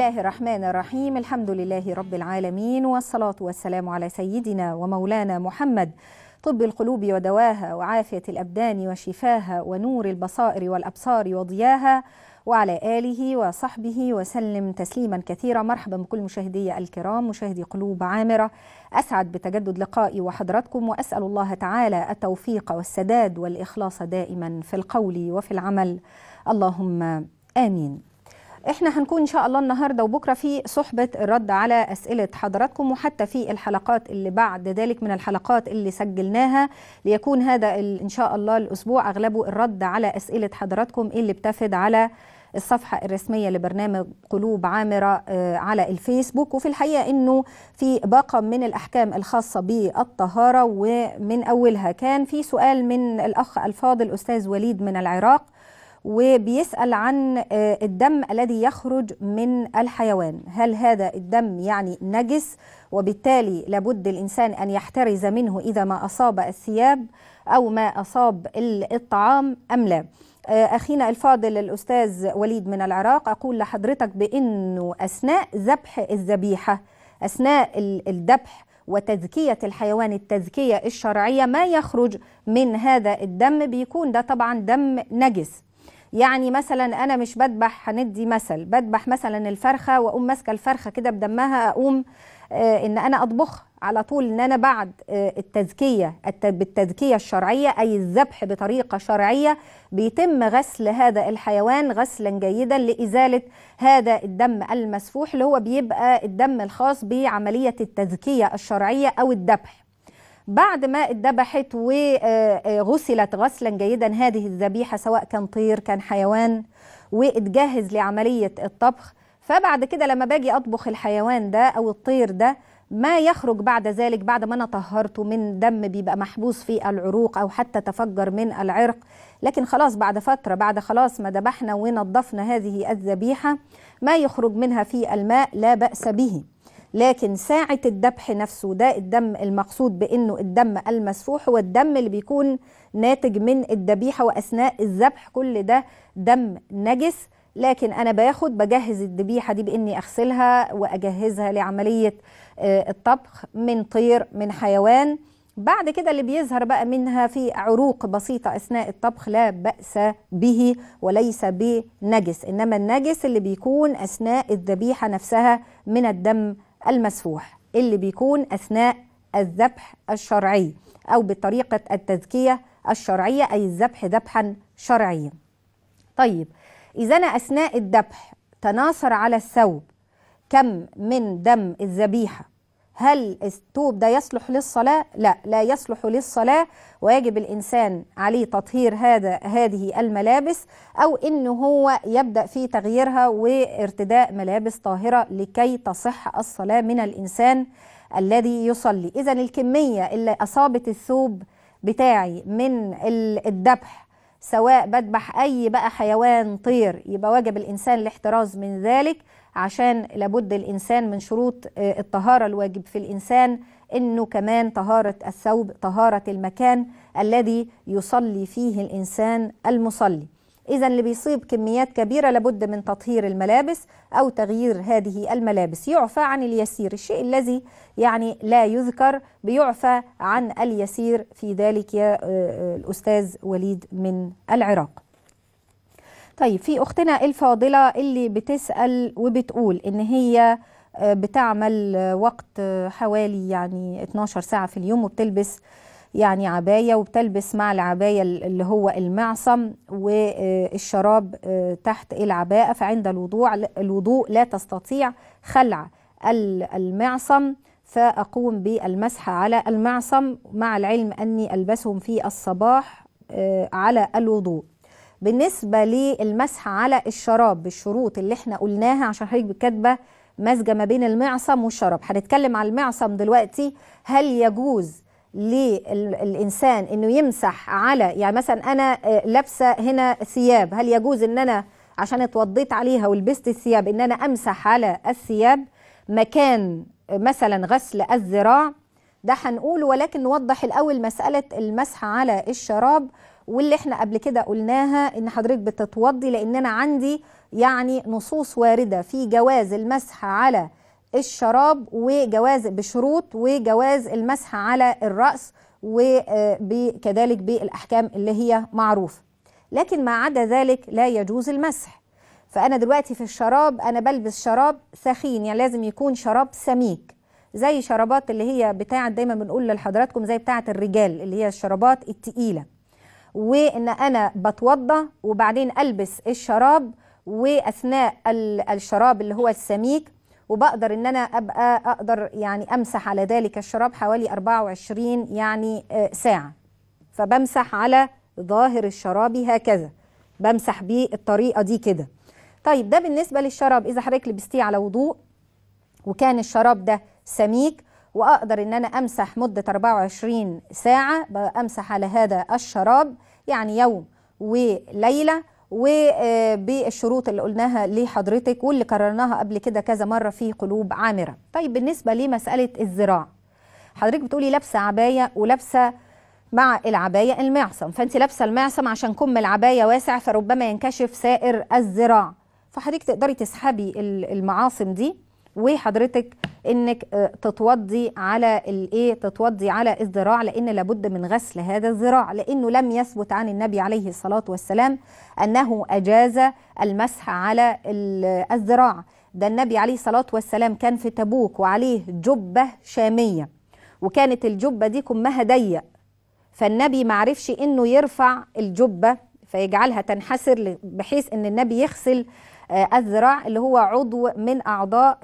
الله الرحمن الرحيم الحمد لله رب العالمين والصلاة والسلام على سيدنا ومولانا محمد طب القلوب ودواها وعافية الأبدان وشفاها ونور البصائر والأبصار وضياها وعلى آله وصحبه وسلم تسليما كثيرا مرحبا بكل مشاهدي الكرام مشاهدي قلوب عامرة أسعد بتجدد لقائي وحضراتكم وأسأل الله تعالى التوفيق والسداد والإخلاص دائما في القول وفي العمل اللهم آمين احنا هنكون ان شاء الله النهارده وبكره في صحبه الرد على اسئله حضراتكم وحتى في الحلقات اللي بعد ذلك من الحلقات اللي سجلناها ليكون هذا ان شاء الله الاسبوع اغلبه الرد على اسئله حضراتكم اللي بتفد على الصفحة الرسمية لبرنامج قلوب عامرة على الفيسبوك وفي الحقيقة أنه في باقة من الأحكام الخاصة بالطهارة ومن أولها كان في سؤال من الأخ الفاضل أستاذ وليد من العراق وبيسأل عن الدم الذي يخرج من الحيوان هل هذا الدم يعني نجس وبالتالي لابد الإنسان أن يحترز منه إذا ما أصاب الثياب أو ما أصاب الطعام أم لا أخينا الفاضل الأستاذ وليد من العراق أقول لحضرتك بأنه أثناء ذبح الذبيحة أثناء الذبح وتزكية الحيوان التزكية الشرعية ما يخرج من هذا الدم بيكون ده طبعا دم نجس يعني مثلا انا مش بذبح هندي مثل بذبح مثلا الفرخه واقوم ماسكه الفرخه كده بدمها اقوم آه ان انا اطبخ على طول ان انا بعد آه التزكيه بالتزكيه الشرعيه اي الذبح بطريقه شرعيه بيتم غسل هذا الحيوان غسلا جيدا لازاله هذا الدم المسفوح اللي هو بيبقى الدم الخاص بعمليه التزكيه الشرعيه او الذبح بعد ما اتذبحت وغسلت غسلا جيدا هذه الذبيحه سواء كان طير كان حيوان واتجهز لعمليه الطبخ فبعد كده لما باجي اطبخ الحيوان ده او الطير ده ما يخرج بعد ذلك بعد ما انا طهرته من دم بيبقى محبوس في العروق او حتى تفجر من العرق لكن خلاص بعد فتره بعد خلاص ما ذبحنا ونظفنا هذه الذبيحه ما يخرج منها في الماء لا باس به لكن ساعة الذبح نفسه ده الدم المقصود بأنه الدم المسفوح هو الدم اللي بيكون ناتج من الذبيحة وأثناء الذبح كل ده دم نجس لكن أنا باخد بجهز الذبيحة دي بإني أغسلها وأجهزها لعملية الطبخ من طير من حيوان بعد كده اللي بيظهر بقى منها في عروق بسيطة أثناء الطبخ لا بأس به وليس بنجس إنما النجس اللي بيكون أثناء الذبيحة نفسها من الدم المسفوح اللي بيكون اثناء الذبح الشرعي او بطريقه التزكيه الشرعيه اي الذبح ذبحا شرعيا. طيب اذا انا اثناء الذبح تناثر على الثوب كم من دم الذبيحه هل الثوب ده يصلح للصلاه؟ لا لا يصلح للصلاه ويجب الانسان عليه تطهير هذا هذه الملابس او انه هو يبدا في تغييرها وارتداء ملابس طاهره لكي تصح الصلاه من الانسان الذي يصلي، اذا الكميه اللي اصابت الثوب بتاعي من الذبح سواء بذبح اي بقى حيوان طير يبقى واجب الانسان الاحتراز من ذلك عشان لابد الانسان من شروط الطهاره الواجب في الانسان انه كمان طهاره الثوب طهاره المكان الذي يصلي فيه الانسان المصلي اذا اللي بيصيب كميات كبيره لابد من تطهير الملابس او تغيير هذه الملابس يعفى عن اليسير الشيء الذي يعني لا يذكر بيعفى عن اليسير في ذلك يا الاستاذ وليد من العراق طيب في اختنا الفاضله اللي بتسال وبتقول ان هي بتعمل وقت حوالي يعني 12 ساعه في اليوم وبتلبس يعني عبايه وبتلبس مع العبايه اللي هو المعصم والشراب تحت العباءه فعند الوضوء الوضوء لا تستطيع خلع المعصم فاقوم بالمسح على المعصم مع العلم اني البسهم في الصباح على الوضوء بالنسبة للمسح على الشراب بالشروط اللي احنا قلناها عشان حضرتك كاتبة مزجة ما بين المعصم والشراب هنتكلم على المعصم دلوقتي هل يجوز للإنسان إنه يمسح على يعني مثلا أنا لابسة هنا ثياب هل يجوز إن أنا عشان اتوضيت عليها ولبست الثياب إن أنا أمسح على الثياب مكان مثلا غسل الذراع ده هنقول ولكن نوضح الأول مسألة المسح على الشراب واللي احنا قبل كده قلناها ان حضرتك بتتوضي لان انا عندي يعني نصوص وارده في جواز المسح على الشراب وجواز بشروط وجواز المسح على الراس وكذلك بالاحكام اللي هي معروفه لكن ما عدا ذلك لا يجوز المسح فانا دلوقتي في الشراب انا بلبس شراب ثخين يعني لازم يكون شراب سميك زي شرابات اللي هي بتاعه دايما بنقول لحضراتكم زي بتاعه الرجال اللي هي الشرابات التقيله وان انا بتوضى وبعدين البس الشراب واثناء الشراب اللي هو السميك وبقدر ان انا ابقى اقدر يعني امسح على ذلك الشراب حوالي 24 يعني ساعه فبمسح على ظاهر الشراب هكذا بمسح بيه الطريقه دي كده طيب ده بالنسبه للشراب اذا حضرتك لبستيه على وضوء وكان الشراب ده سميك واقدر ان انا امسح مده 24 ساعه امسح على هذا الشراب يعني يوم وليله وبالشروط اللي قلناها لحضرتك واللي كررناها قبل كده كذا مره في قلوب عامره طيب بالنسبه لمساله الذراع حضرتك بتقولي لابسه عبايه ولابسه مع العبايه المعصم فانت لابسه المعصم عشان كم العبايه واسع فربما ينكشف سائر الذراع فحضرتك تقدري تسحبي المعاصم دي وحضرتك انك تتوضي على الايه تتوضي على الذراع لان لابد من غسل هذا الذراع لانه لم يثبت عن النبي عليه الصلاه والسلام انه اجاز المسح على الذراع ده النبي عليه الصلاه والسلام كان في تبوك وعليه جبه شاميه وكانت الجبه دي كمها ضيق فالنبي ما عرفش انه يرفع الجبه فيجعلها تنحسر بحيث ان النبي يغسل الذراع اللي هو عضو من اعضاء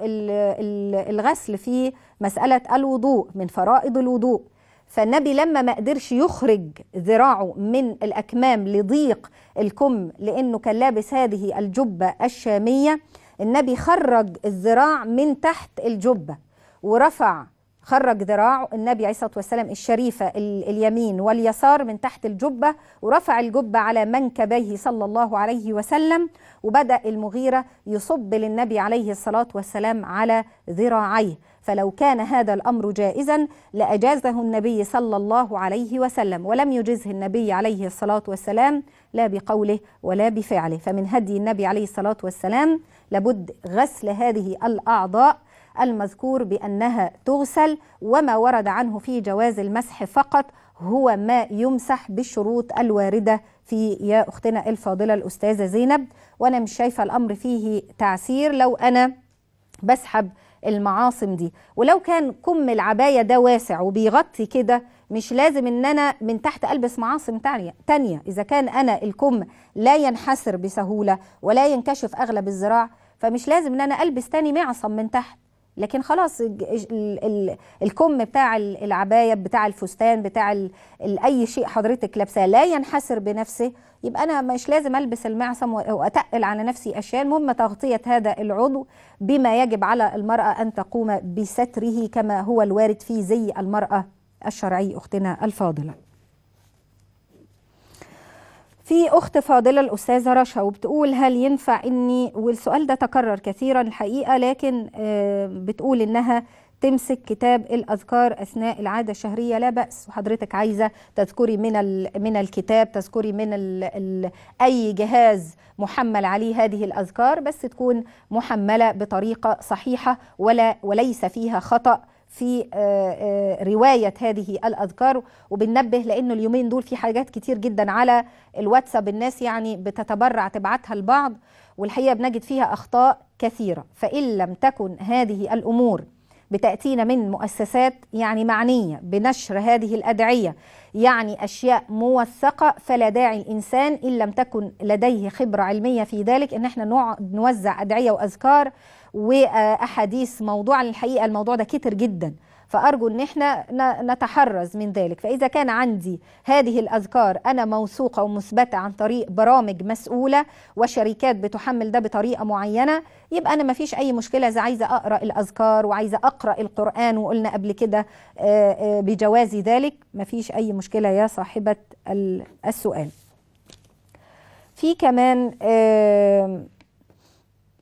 الغسل في مساله الوضوء من فرائض الوضوء فالنبي لما ما قدرش يخرج ذراعه من الاكمام لضيق الكم لانه كان لابس هذه الجبه الشاميه النبي خرج الذراع من تحت الجبه ورفع خرج ذراع النبي عليه الصلاه والسلام الشريفه اليمين واليسار من تحت الجبه ورفع الجبه على منكبيه صلى الله عليه وسلم وبدا المغيره يصب للنبي عليه الصلاه والسلام على ذراعيه فلو كان هذا الامر جائزا لاجازه النبي صلى الله عليه وسلم ولم يجزه النبي عليه الصلاه والسلام لا بقوله ولا بفعله فمن هدي النبي عليه الصلاه والسلام لابد غسل هذه الاعضاء المذكور بانها تغسل وما ورد عنه في جواز المسح فقط هو ما يمسح بالشروط الوارده في يا اختنا الفاضله الاستاذه زينب وانا مش شايفه الامر فيه تعسير لو انا بسحب المعاصم دي ولو كان كم العبايه ده واسع وبيغطي كده مش لازم ان انا من تحت البس معاصم تانية تانية اذا كان انا الكم لا ينحسر بسهوله ولا ينكشف اغلب الذراع فمش لازم ان انا البس تاني معصم من تحت لكن خلاص الكم بتاع العبايه بتاع الفستان بتاع اي شيء حضرتك لابساه لا ينحسر بنفسه يبقى انا مش لازم البس المعصم واتقل على نفسي اشياء المهم تغطيه هذا العضو بما يجب على المراه ان تقوم بستره كما هو الوارد في زي المراه الشرعي اختنا الفاضله في اخت فاضله الاستاذه رشا وبتقول هل ينفع اني والسؤال ده تكرر كثيرا الحقيقه لكن بتقول انها تمسك كتاب الاذكار اثناء العاده الشهريه لا باس وحضرتك عايزه تذكري من من الكتاب تذكري من ال ال اي جهاز محمل عليه هذه الاذكار بس تكون محمله بطريقه صحيحه ولا وليس فيها خطأ في رواية هذه الأذكار وبننبه لأنه اليومين دول في حاجات كتير جدا على الواتساب الناس يعني بتتبرع تبعتها لبعض والحقيقة بنجد فيها أخطاء كثيرة فإن لم تكن هذه الأمور بتأتينا من مؤسسات يعني معنية بنشر هذه الأدعية يعني أشياء موثقة فلا داعي الإنسان إن لم تكن لديه خبرة علمية في ذلك إن احنا نوزع أدعية وأذكار واحاديث موضوع الحقيقه الموضوع ده كتر جدا فارجو ان احنا نتحرز من ذلك فاذا كان عندي هذه الاذكار انا موثوقه ومثبته عن طريق برامج مسؤوله وشركات بتحمل ده بطريقه معينه يبقى انا ما فيش اي مشكله اذا عايزه اقرا الاذكار وعايزه اقرا القران وقلنا قبل كده بجواز ذلك ما فيش اي مشكله يا صاحبه السؤال في كمان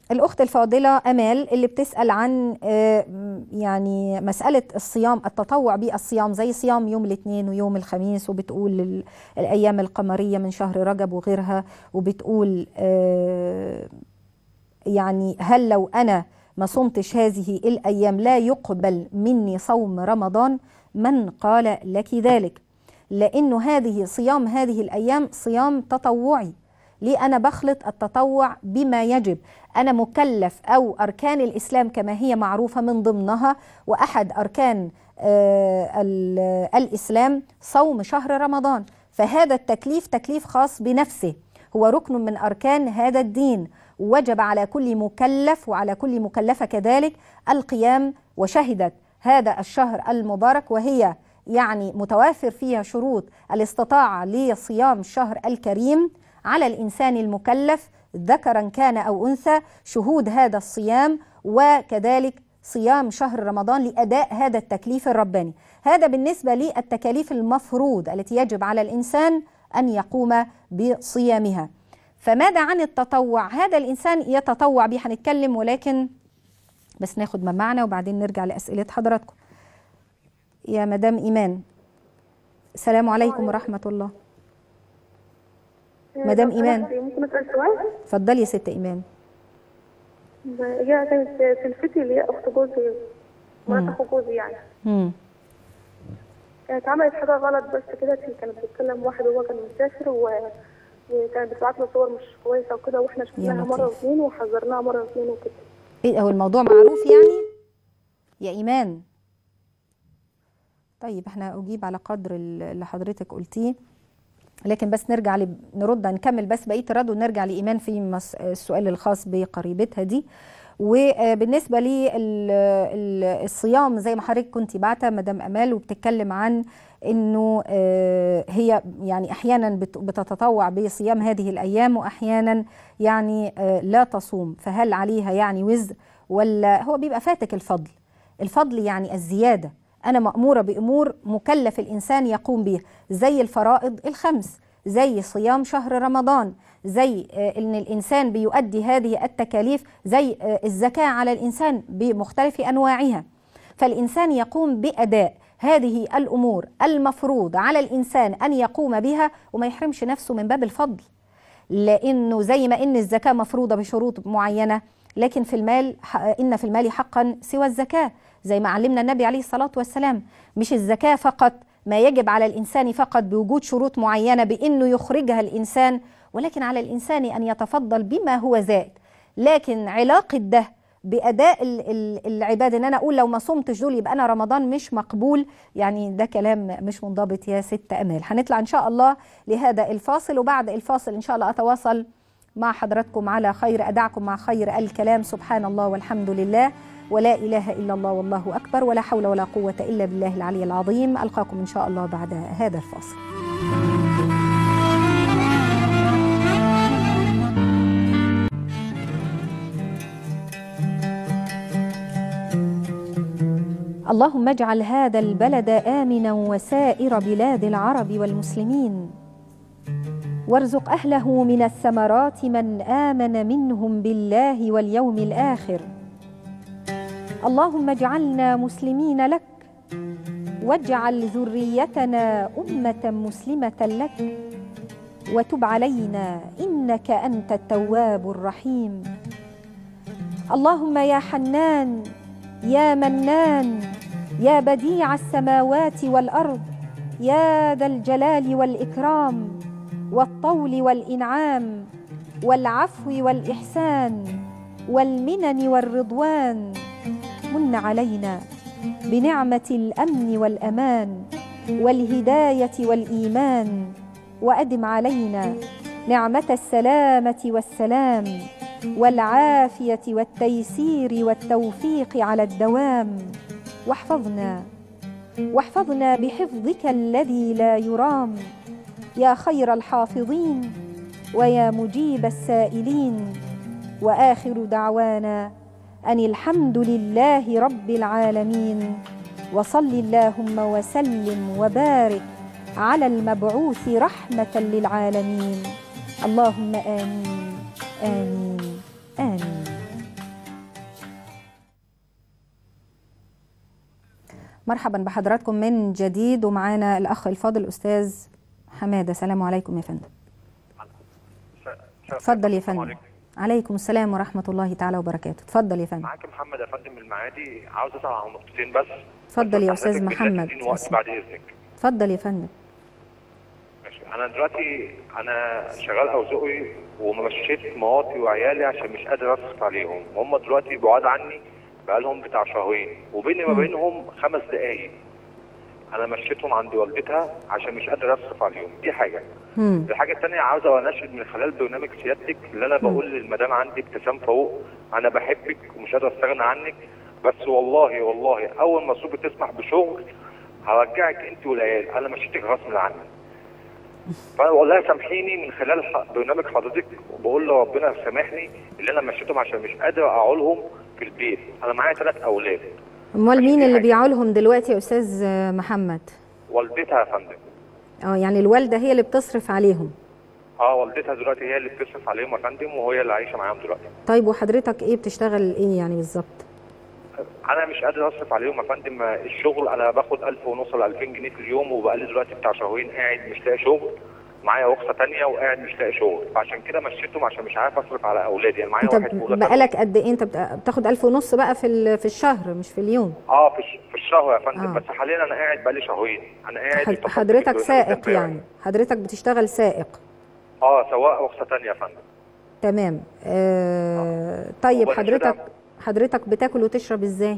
الأخت الفاضلة أمال اللي بتسأل عن آه، م- يعني مسألة الصيام التطوع بالصيام زي صيام يوم الاثنين ويوم الخميس وبتقول ال- الأيام القمرية من شهر رجب وغيرها وبتقول آه، يعني هل لو أنا ما صمتش هذه الأيام لا يقبل مني صوم رمضان من قال لك ذلك لأنه هذه صيام هذه الأيام صيام تطوعي ليه أنا بخلط التطوع بما يجب أنا مكلف أو أركان الإسلام كما هي معروفة من ضمنها وأحد أركان آه، ال- الإسلام صوم شهر رمضان فهذا التكليف تكليف خاص بنفسه هو ركن من أركان هذا الدين وجب على كل مكلف وعلى كل مكلفة كذلك القيام وشهدت هذا الشهر المبارك وهي يعني متوافر فيها شروط الاستطاعة لصيام الشهر الكريم على الإنسان المكلف ذكرا كان أو أنثى شهود هذا الصيام وكذلك صيام شهر رمضان لأداء هذا التكليف الرباني هذا بالنسبة للتكاليف المفروض التي يجب على الإنسان أن يقوم بصيامها فماذا عن التطوع هذا الإنسان يتطوع به هنتكلم ولكن بس ناخد ما معنا وبعدين نرجع لأسئلة حضراتكم يا مدام إيمان السلام عليكم ورحمة الله مدام لو إيمان. سمحتي ممكن اسال سؤال؟ اتفضلي يا ست إيمان هي كانت سلفتي اللي هي اخت جوزي مرات اخو جوزي يعني مم. كانت عملت حاجه غلط بس كده كانت بتتكلم واحد وهو كان مسافر و... وكانت بتبعت له صور مش كويسه وكده واحنا شفناها مره لطيف. واثنين وحذرناها مره واثنين وكده ايه هو الموضوع معروف يعني يا ايمان طيب احنا اجيب على قدر اللي حضرتك قلتيه لكن بس نرجع ل... نرد نكمل بس بقيه الرد ونرجع لايمان في مس... السؤال الخاص بقريبتها دي وبالنسبه للصيام زي ما حضرتك كنت بعتها مدام امال وبتتكلم عن انه آه، هي يعني احيانا بت- بتتطوع بصيام هذه الايام واحيانا يعني آه، لا تصوم فهل عليها يعني وزر ولا هو بيبقى فاتك الفضل الفضل يعني الزياده انا ماموره بامور مكلف الانسان يقوم بها زي الفرائض الخمس زي صيام شهر رمضان زي آه، ان الانسان بيؤدي هذه التكاليف زي آه، الزكاه على الانسان بمختلف انواعها فالإنسان يقوم بأداء هذه الأمور المفروض على الإنسان أن يقوم بها وما يحرمش نفسه من باب الفضل لأنه زي ما إن الزكاة مفروضة بشروط معينة لكن في المال ح- إن في المال حقا سوى الزكاة زي ما علمنا النبي عليه الصلاة والسلام مش الزكاة فقط ما يجب على الإنسان فقط بوجود شروط معينة بأنه يخرجها الإنسان ولكن على الإنسان أن يتفضل بما هو زائد لكن علاقة ده باداء ال- ال- العباده ان انا اقول لو ما صمتش دول يبقى انا رمضان مش مقبول يعني ده كلام مش منضبط يا ست امال هنطلع ان شاء الله لهذا الفاصل وبعد الفاصل ان شاء الله اتواصل مع حضراتكم على خير ادعكم مع خير الكلام سبحان الله والحمد لله ولا اله الا الله والله اكبر ولا حول ولا قوه الا بالله العلي العظيم القاكم ان شاء الله بعد هذا الفاصل اللهم اجعل هذا البلد امنا وسائر بلاد العرب والمسلمين وارزق اهله من الثمرات من امن منهم بالله واليوم الاخر اللهم اجعلنا مسلمين لك واجعل ذريتنا امه مسلمه لك وتب علينا انك انت التواب الرحيم اللهم يا حنان يا منان يا بديع السماوات والارض يا ذا الجلال والاكرام والطول والانعام والعفو والاحسان والمنن والرضوان من علينا بنعمه الامن والامان والهدايه والايمان وادم علينا نعمه السلامه والسلام والعافيه والتيسير والتوفيق على الدوام واحفظنا واحفظنا بحفظك الذي لا يرام يا خير الحافظين ويا مجيب السائلين واخر دعوانا ان الحمد لله رب العالمين وصل اللهم وسلم وبارك على المبعوث رحمه للعالمين اللهم امين امين امين مرحبا بحضراتكم من جديد ومعانا الاخ الفاضل الاستاذ حماده السلام عليكم يا فندم اتفضل يا فندم عليكم السلام ورحمه الله تعالى وبركاته اتفضل يا فندم معاك محمد يا فندم من المعادي عاوز اسال عن نقطتين بس اتفضل يا بس استاذ حضرتك محمد بتديني وقت بعد اذنك اتفضل يا فندم ماشي انا دلوقتي انا شغال اوزقي ومشيت مراتي وعيالي عشان مش قادر اصرف عليهم هم دلوقتي بعاد عني بقالهم بتاع شهرين وبيني ما بينهم خمس دقايق انا مشيتهم عند والدتها عشان مش قادر اصرف عليهم دي حاجه مم. الحاجه الثانيه عاوز اناشد من خلال برنامج سيادتك اللي انا بقول للمدام عندي ابتسام فاروق انا بحبك ومش قادر استغنى عنك بس والله والله اول ما صوبي تسمح بشغل هرجعك انت والعيال انا مشيتك غصب عني فانا والله سامحيني من خلال ح- برنامج حضرتك وبقول لربنا يسامحني اللي انا مشيتهم عشان مش قادر اقعدهم في البيت انا معايا ثلاث اولاد امال ماشي، مين دي اللي حاجة. بيعولهم دلوقتي يا استاذ محمد والدتها يا فندم اه يعني الوالده هي اللي بتصرف عليهم اه والدتها دلوقتي هي اللي بتصرف عليهم يا فندم وهي اللي عايشه معاهم دلوقتي طيب وحضرتك ايه بتشتغل ايه يعني بالظبط انا مش قادر اصرف عليهم يا فندم الشغل انا باخد 1000 ونص ل 2000 جنيه في اليوم وبقالي دلوقتي بتاع شهرين قاعد مش لاقي شغل معايا رخصه تانية وقاعد مش لاقي شغل فعشان كده مشيتهم عشان مش عارف اصرف على اولادي يعني معايا انت واحد في أولى بقالك قد ايه انت بت- بتاخد ألف ونص بقى في ال- في الشهر مش في اليوم اه في الش- في الشهر يا فندم آه. بس حاليا انا قاعد بقالي شهرين انا قاعد حد- اتصلت حضرتك بالبرنامج سائق بتاعي. يعني حضرتك بتشتغل سائق اه سواق رخصه تانية يا فندم تمام آه طيب وبعد حضرتك كده- حضرتك بتاكل وتشرب ازاي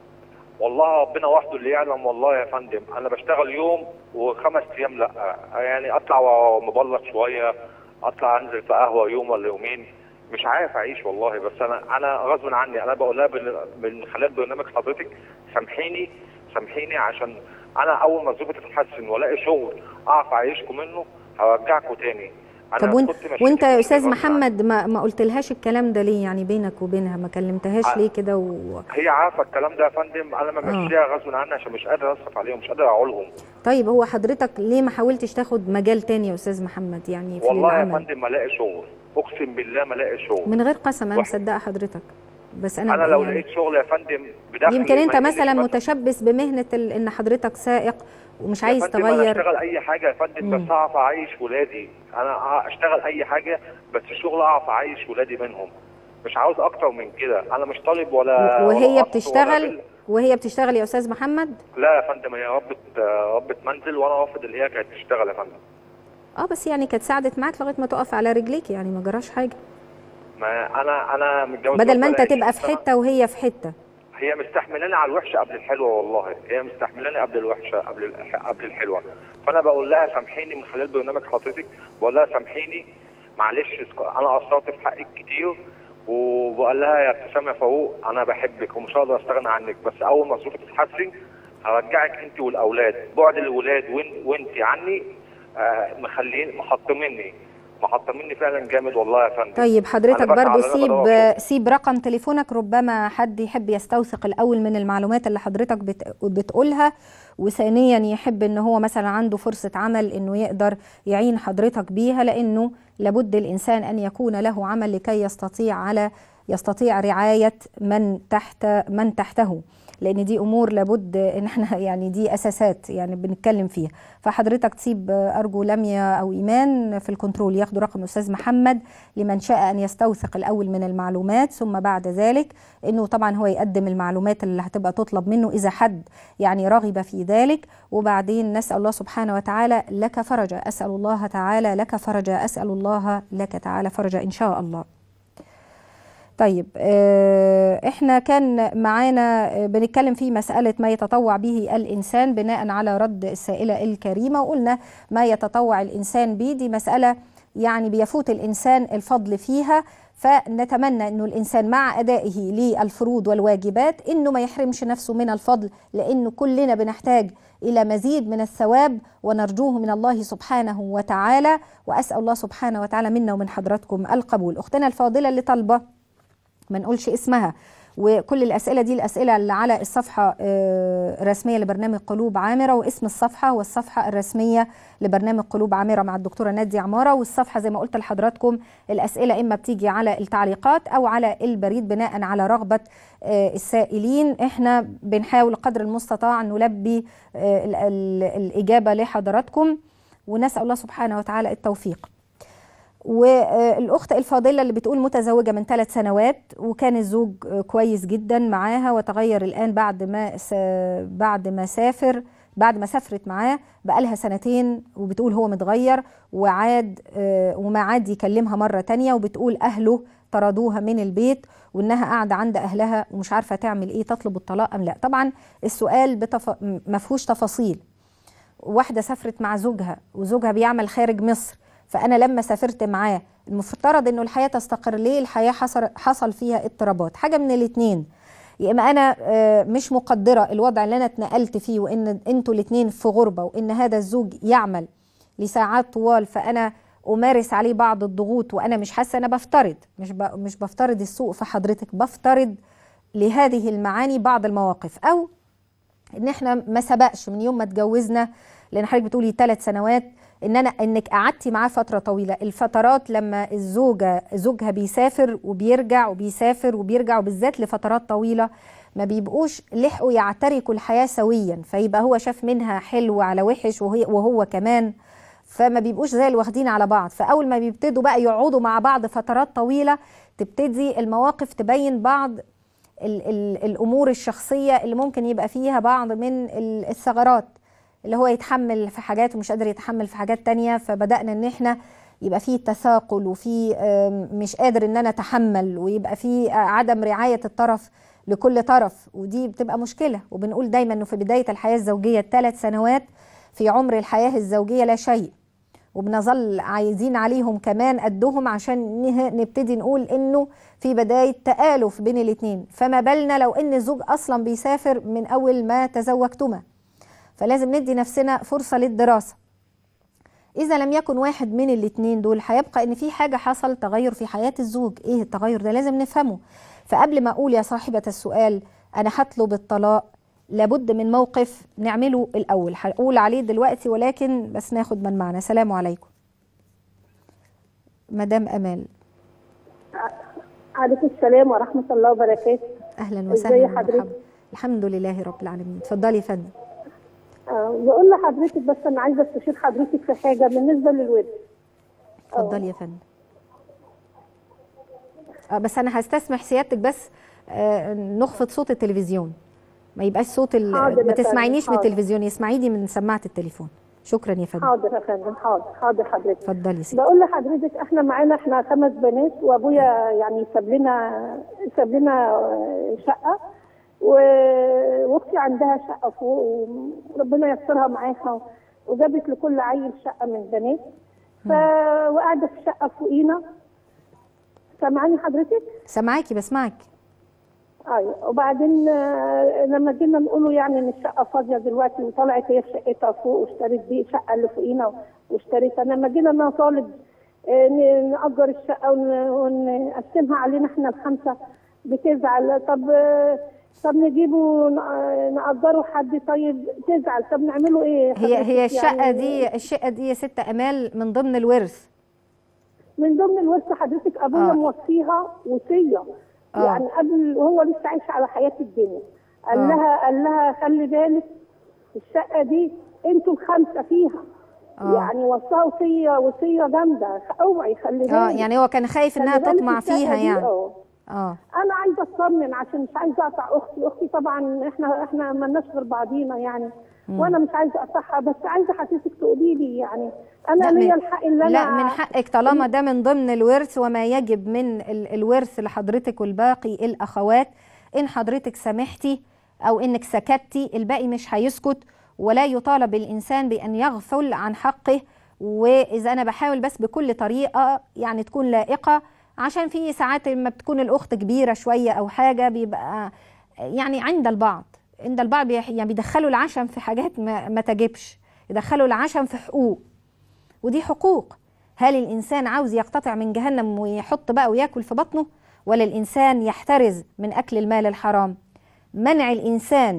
والله ربنا وحده اللي يعلم والله يا فندم انا بشتغل يوم وخمس ايام لا يعني اطلع مبلط شويه اطلع انزل في قهوه يوم ولا يومين مش عارف اعيش والله بس انا انا غصب عني انا بقولها بال- من خلال برنامج حضرتك سامحيني سامحيني عشان انا اول ما ظروفي تتحسن والاقي شغل اعرف اعيشكم منه هرجعكم تاني أنا طب وانت كنت مشيت وانت يا مشيت استاذ غصب عني. محمد ما ما قلتلهاش الكلام ده ليه يعني بينك وبينها ما كلمتهاش ع- ليه كده و... هي عارفه الكلام ده يا فندم انا ممشيها غصب عني عشان مش قادر اصرف عليهم مش قادر اعولهم طيب هو حضرتك ليه ما حاولتش تاخد مجال تاني يا استاذ محمد يعني في والله يا العمل فندم ما الاقي شغل اقسم بالله ما الاقي شغل من غير قسم انا واحد. مصدقه حضرتك بس انا انا لو يعني لقيت شغل يا فندم بدخل يمكن انت ما يقلش مثلا متشبث بمهنه ال... ان حضرتك سائق ومش يا عايز فندم انا تغير اشتغل اي حاجه يا فندم مم. بس اعرف اعيش ولادي انا اشتغل اي حاجه بس الشغل اعرف اعيش ولادي منهم مش عاوز اكتر من كده انا مش طالب ولا وهي ولا قصر بتشتغل ولا وهي بتشتغل يا استاذ محمد بال- لا يا فندم هي ربة ربة منزل وانا رافض اللي هي كانت تشتغل يا فندم اه بس يعني كانت ساعدت معاك لغايه ما تقف على رجليك يعني ما جراش حاجه ما انا انا متجوز بدل ما انت بقالي تبقى 20 في سنة. حته وهي في حته هي مستحملاني على الوحشه قبل الحلوه والله هي مستحملاني قبل الوحشه قبل الح- قبل الحلوه فانا بقول لها سامحيني من خلال برنامج حضرتك بقول لها سامحيني معلش اسك- انا قصرت في حقك كتير وبقول لها يا ابتسام يا فاروق انا بحبك ومش هقدر استغنى عنك بس اول ما ظروفك تتحسن هرجعك انت والاولاد بعد الولاد وإن- وانت عني آه مخلين محطميني محطميني فعلا جامد والله يا فندم طيب حضرتك أنا بسعى برضو على إن أنا سيب بدور شغل. سيب رقم تليفونك ربما حد يحب يستوثق الاول من المعلومات اللي حضرتك بت- بتقولها وثانيا يحب ان هو مثلا عنده فرصه عمل انه يقدر يعين حضرتك بيها لانه لابد الانسان ان يكون له عمل لكي يستطيع على يستطيع رعايه من تحت من تحته لان دي امور لابد ان احنا يعني دي اساسات يعني بنتكلم فيها فحضرتك تسيب ارجو لميا او ايمان في الكنترول ياخدوا رقم الاستاذ محمد لمن شاء ان يستوثق الاول من المعلومات ثم بعد ذلك انه طبعا هو يقدم المعلومات اللي هتبقى تطلب منه اذا حد يعني رغب في ذلك وبعدين نسال الله سبحانه وتعالى لك فرجا اسال الله تعالى لك فرجا اسال الله لك تعالى فرجا ان شاء الله طيب آه، احنا كان معانا آه، بنتكلم في مسألة ما يتطوع به الإنسان بناء على رد السائلة الكريمة وقلنا ما يتطوع الإنسان به دي مسألة يعني بيفوت الإنسان الفضل فيها فنتمنى أنه الإنسان مع أدائه للفروض والواجبات أنه ما يحرمش نفسه من الفضل لأنه كلنا بنحتاج إلى مزيد من الثواب ونرجوه من الله سبحانه وتعالى وأسأل الله سبحانه وتعالى منا ومن حضراتكم القبول أختنا الفاضلة اللي طالبة ما نقولش اسمها وكل الاسئله دي الاسئله اللي على الصفحه آه، الرسميه لبرنامج قلوب عامره واسم الصفحه هو الصفحه الرسميه لبرنامج قلوب عامره مع الدكتوره ناديه عماره والصفحه زي ما قلت لحضراتكم الاسئله اما بتيجي على التعليقات او على البريد بناء على رغبه السائلين احنا بنحاول قدر المستطاع نلبي الاجابه لحضراتكم ونسال الله سبحانه وتعالى التوفيق والاخت الفاضله اللي بتقول متزوجه من ثلاث سنوات وكان الزوج كويس جدا معاها وتغير الان بعد ما بعد ما سافر بعد ما سافرت معاه بقالها سنتين وبتقول هو متغير وعاد وما عاد يكلمها مره تانية وبتقول اهله طردوها من البيت وانها قاعده عند اهلها ومش عارفه تعمل ايه تطلب الطلاق ام لا طبعا السؤال بتف... ما فيهوش تفاصيل واحده سافرت مع زوجها وزوجها بيعمل خارج مصر فانا لما سافرت معاه المفترض انه الحياه تستقر ليه الحياه حصل حصل فيها اضطرابات حاجه من الاثنين يا اما انا مش مقدره الوضع اللي انا اتنقلت فيه وان انتوا الاثنين في غربه وان هذا الزوج يعمل لساعات طوال فانا امارس عليه بعض الضغوط وانا مش حاسه انا بفترض مش مش بفترض السوء في حضرتك بفترض لهذه المعاني بعض المواقف او ان احنا ما سبقش من يوم ما اتجوزنا لان حضرتك بتقولي ثلاث سنوات ان انا انك قعدتي معاه فتره طويله الفترات لما الزوجه زوجها بيسافر وبيرجع وبيسافر وبيرجع وبالذات لفترات طويله ما بيبقوش لحقوا يعتركوا الحياه سويا فيبقى هو شاف منها حلو على وحش وهي وهو كمان فما بيبقوش زي الواخدين على بعض فاول ما بيبتدوا بقى يقعدوا مع بعض فترات طويله تبتدي المواقف تبين بعض ال ال الامور الشخصيه اللي ممكن يبقى فيها بعض من الثغرات اللي هو يتحمل في حاجات ومش قادر يتحمل في حاجات تانية فبدأنا ان احنا يبقى فيه تثاقل وفي مش قادر ان انا اتحمل ويبقى فيه عدم رعاية الطرف لكل طرف ودي بتبقى مشكلة وبنقول دايما انه في بداية الحياة الزوجية الثلاث سنوات في عمر الحياة الزوجية لا شيء وبنظل عايزين عليهم كمان قدهم عشان نبتدي نقول انه في بداية تآلف بين الاتنين فما بالنا لو ان الزوج اصلا بيسافر من اول ما تزوجتما فلازم ندي نفسنا فرصة للدراسة إذا لم يكن واحد من الاتنين دول هيبقى إن في حاجة حصل تغير في حياة الزوج إيه التغير ده لازم نفهمه فقبل ما أقول يا صاحبة السؤال أنا هطلب الطلاق لابد من موقف نعمله الأول هقول عليه دلوقتي ولكن بس ناخد من معنا سلام عليكم مدام أمال عليكم السلام ورحمة الله وبركاته أهلا وسهلا مرحبا الحمد لله رب العالمين اتفضلي يا فندم أه بقول لحضرتك بس انا عايزه استشير حضرتك في حاجه بالنسبه للورث اتفضلي يا فندم أه بس انا هستسمح سيادتك بس أه نخفض صوت التلفزيون ما يبقاش صوت ال... ما تسمعينيش من التلفزيون اسمعيني من سماعه التليفون شكرا يا فندم حاضر يا فندم حاضر حاضر حضرتك اتفضلي يا ستي بقول لحضرتك احنا معانا احنا خمس بنات وابويا يعني ساب لنا ساب لنا شقه واختي عندها شقه فوق وربنا يسترها معاها وجابت لكل عيل شقه من البنات ف وقاعده في شقه فوقينا سامعاني حضرتك؟ سامعاكي بسمعك ايوه وبعدين لما جينا نقوله يعني ان الشقه فاضيه دلوقتي وطلعت هي شقتها فوق واشترت دي الشقه اللي فوقينا واشتريتها لما جينا نطالب نأجر الشقه ونقسمها علينا احنا الخمسه بتزعل طب طب نجيبه نأجره حد طيب تزعل طب نعمله ايه هي هي الشقه يعني دي الشقه دي يا ست امال من ضمن الورث من ضمن الورث حضرتك ابويا آه. موصيها وصيه آه. يعني قبل وهو لسه عايش على حياه الدنيا قال آه. لها قال لها خلي بالك الشقه دي انتوا الخمسه فيها آه. يعني وصاها وصيه وصيه جامده اوعي خلي بالك اه يعني هو كان خايف انها تطمع فيها يعني اه اه انا عايزه اطمن عشان مش عايزه اقطع اختي اختي طبعا احنا احنا مالناش غير بعضينا يعني مم. وانا مش عايزه اقطعها بس عايزه حضرتك تقولي لي يعني انا ليا الحق اللي انا لا من حقك طالما ده من ضمن الورث وما يجب من الورث لحضرتك والباقي الاخوات ان حضرتك سمحتي او انك سكتي الباقي مش هيسكت ولا يطالب الانسان بان يغفل عن حقه واذا انا بحاول بس بكل طريقه يعني تكون لائقه عشان في ساعات لما بتكون الاخت كبيره شويه او حاجه بيبقى يعني عند البعض عند البعض يعني بيدخلوا العشم في حاجات ما, ما تجبش يدخلوا العشم في حقوق ودي حقوق هل الانسان عاوز يقتطع من جهنم ويحط بقى وياكل في بطنه ولا الانسان يحترز من اكل المال الحرام منع الانسان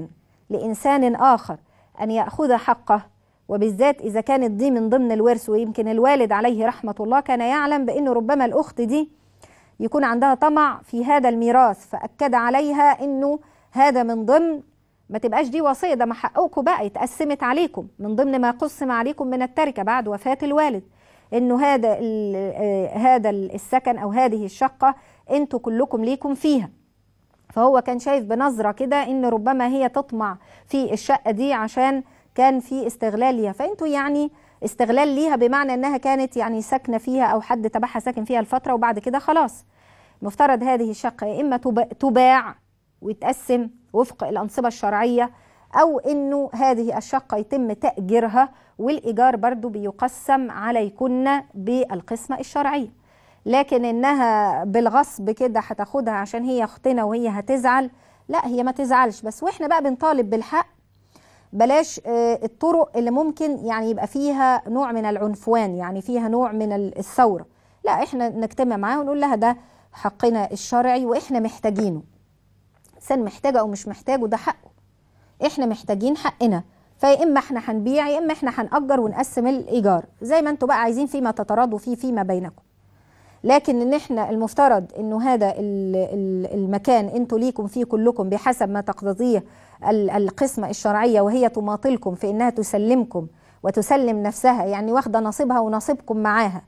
لإنسان آخر أن يأخذ حقه وبالذات إذا كانت دي من ضمن الورث ويمكن الوالد عليه رحمة الله كان يعلم بأن ربما الأخت دي يكون عندها طمع في هذا الميراث فأكد عليها أنه هذا من ضمن ما تبقاش دي وصية ده ما حقكم بقى اتقسمت عليكم من ضمن ما قسم عليكم من التركة بعد وفاة الوالد انه هذا هذا السكن او هذه الشقة انتوا كلكم ليكم فيها فهو كان شايف بنظرة كده ان ربما هي تطمع في الشقة دي عشان كان في استغلال ليها فانتوا يعني استغلال ليها بمعنى انها كانت يعني ساكنة فيها او حد تبعها ساكن فيها الفترة وبعد كده خلاص مفترض هذه الشقة يا اما تباع ويتقسم وفق الأنصبة الشرعية أو أنه هذه الشقة يتم تأجيرها والإيجار برضو بيقسم عليكن بالقسمة الشرعية لكن إنها بالغصب كده هتاخدها عشان هي أختنا وهي هتزعل لا هي ما تزعلش بس وإحنا بقى بنطالب بالحق بلاش الطرق اللي ممكن يعني يبقى فيها نوع من العنفوان يعني فيها نوع من الثورة لا إحنا نجتمع معاها ونقول لها ده حقنا الشرعي وإحنا محتاجينه انسان محتاج او مش محتاج وده حقه احنا محتاجين حقنا فيا اما احنا هنبيع يا اما احنا هنأجر ونقسم الايجار زي ما انتوا بقى عايزين فيما تتراضوا فيه فيما بينكم لكن ان احنا المفترض انه هذا المكان انتوا ليكم فيه كلكم بحسب ما تقتضيه القسمه الشرعيه وهي تماطلكم في انها تسلمكم وتسلم نفسها يعني واخده نصيبها ونصيبكم معاها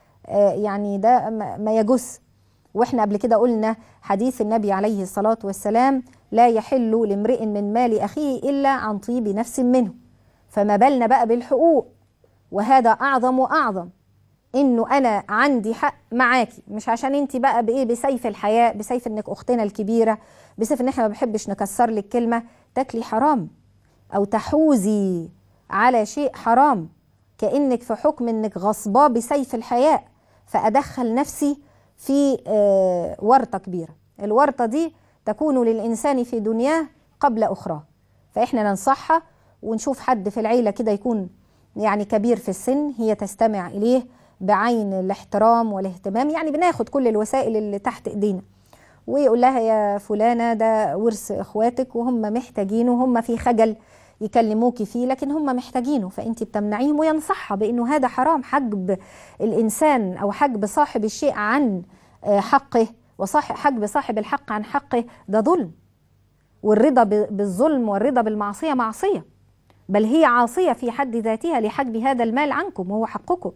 يعني ده ما يجوز واحنا قبل كده قلنا حديث النبي عليه الصلاة والسلام لا يحل لامرئ من مال أخيه إلا عن طيب نفس منه فما بالنا بقى بالحقوق وهذا أعظم وأعظم إنه أنا عندي حق معاكي مش عشان أنت بقى بإيه بسيف الحياة بسيف إنك أختنا الكبيرة بسيف إن إحنا ما بحبش نكسر لك كلمة تاكلي حرام أو تحوزي على شيء حرام كأنك في حكم إنك غصباه بسيف الحياة فأدخل نفسي في ورطة كبيرة الورطة دي تكون للإنسان في دنياه قبل أخرى فإحنا ننصحها ونشوف حد في العيلة كده يكون يعني كبير في السن هي تستمع إليه بعين الاحترام والاهتمام يعني بناخد كل الوسائل اللي تحت إيدينا ويقول لها يا فلانة ده ورث إخواتك وهم محتاجينه وهم في خجل يكلموكي فيه لكن هم محتاجينه فانت بتمنعيهم وينصحها بانه هذا حرام حجب الانسان او حجب صاحب الشيء عن حقه وصاحب حجب صاحب الحق عن حقه ده ظلم والرضا بالظلم والرضا بالمعصيه معصيه بل هي عاصيه في حد ذاتها لحجب هذا المال عنكم وهو حقكم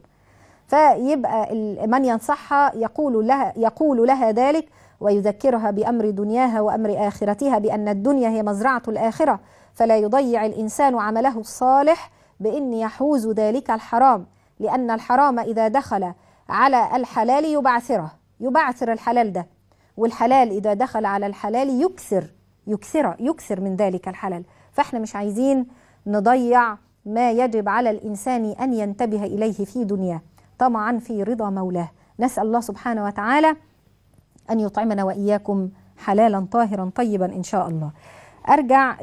فيبقى من ينصحها يقول لها يقول لها ذلك ويذكرها بامر دنياها وامر اخرتها بان الدنيا هي مزرعه الاخره فلا يضيع الانسان عمله الصالح بان يحوز ذلك الحرام لان الحرام اذا دخل على الحلال يبعثره يبعثر الحلال ده والحلال اذا دخل على الحلال يكثر يكثر يكثر من ذلك الحلال فاحنا مش عايزين نضيع ما يجب على الانسان ان ينتبه اليه في دنياه طمعا في رضا مولاه نسال الله سبحانه وتعالى ان يطعمنا واياكم حلالا طاهرا طيبا ان شاء الله ارجع